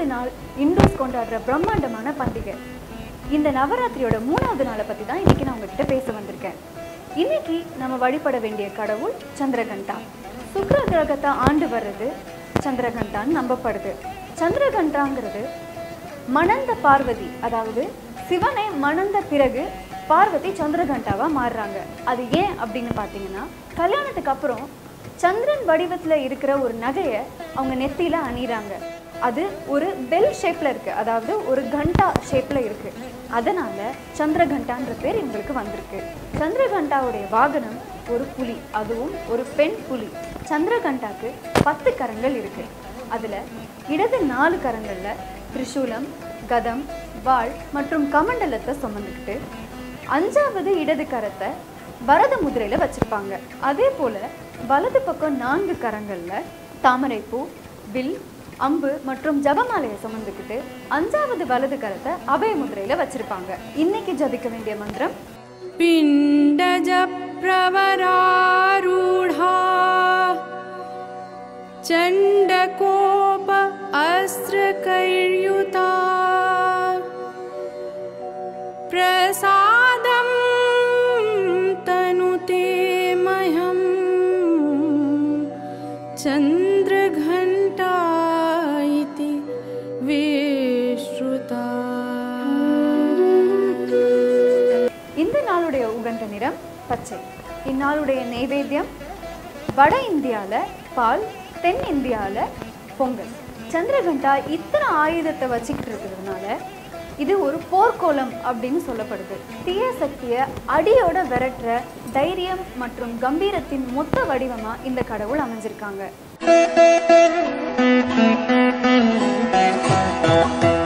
நாள் இண்டோஸ் கொண்டாடுற பிரம்மாண்டமான பண்டிகை இந்த நவராத்திரியோட மூணாவது நாளை பற்றி தான் இன்னைக்கு நான் உங்ககிட்ட பேச வந்திருக்கேன் இன்னைக்கு நம்ம வழிபட வேண்டிய கடவுள் சந்திரகண்டா சுக்கிர கிரகத்தை ஆண்டு வர்றது சந்திரகண்டான்னு நம்பப்படுது சந்திரகண்டாங்கிறது மணந்த பார்வதி அதாவது சிவனை மணந்த பிறகு பார்வதி சந்திரகண்டாவா மாறுறாங்க அது ஏன் அப்படின்னு பார்த்தீங்கன்னா கல்யாணத்துக்கு அப்புறம் சந்திரன் வடிவத்தில் இருக்கிற ஒரு நகையை அவங்க நெத்தியில அணிகிறாங்க அது ஒரு பெல் ஷேப்ல இருக்கு அதாவது ஒரு கண்டா ஷேப்ல இருக்கு அதனால சந்திரகண்டான்ற பேர் இவங்களுக்கு வந்திருக்கு சந்திரகண்டாவுடைய வாகனம் ஒரு புலி அதுவும் ஒரு பெண் புலி சந்திரகண்டாக்கு பத்து கரங்கள் இருக்கு அதுல இடது நாலு கரங்கள்ல திரிசூலம் கதம் வாள் மற்றும் கமண்டலத்தை சுமந்துக்கிட்டு அஞ்சாவது இடது கரத்தை வரத முதிரையில வச்சிருப்பாங்க அதே போல வலது பக்கம் நான்கு கரங்கள்ல தாமரைப்பூ வில் அம்பு மற்றும் ஜபமாலையை சுமந்துக்கிட்டு அஞ்சாவது வலது கரத்தை அபய முதிரையில வச்சிருப்பாங்க இன்னைக்கு ஜபிக்க வேண்டிய மந்திரம் पिण्डजप्रवरारूढा चण्डकोप अस्त्रकैर्युता प्रसादं तनुते मह्यं चन्द्रघण्टा इति विश्रुता இந்த நாளுடைய உகந்த நிறம் பச்சை இந்நாளுடைய நெய்வேத்தியம் வட இந்தியால பால் தென் இந்தியால பொங்கல் சந்திரகண்டா இத்தனை ஆயுதத்தை வச்சுக்கிட்டு இருக்கிறதுனால இது ஒரு போர்க்கோலம் அப்படின்னு சொல்லப்படுது தீய சக்தியை அடியோட விரட்டுற தைரியம் மற்றும் கம்பீரத்தின் மொத்த வடிவமா இந்த கடவுள் அமைஞ்சிருக்காங்க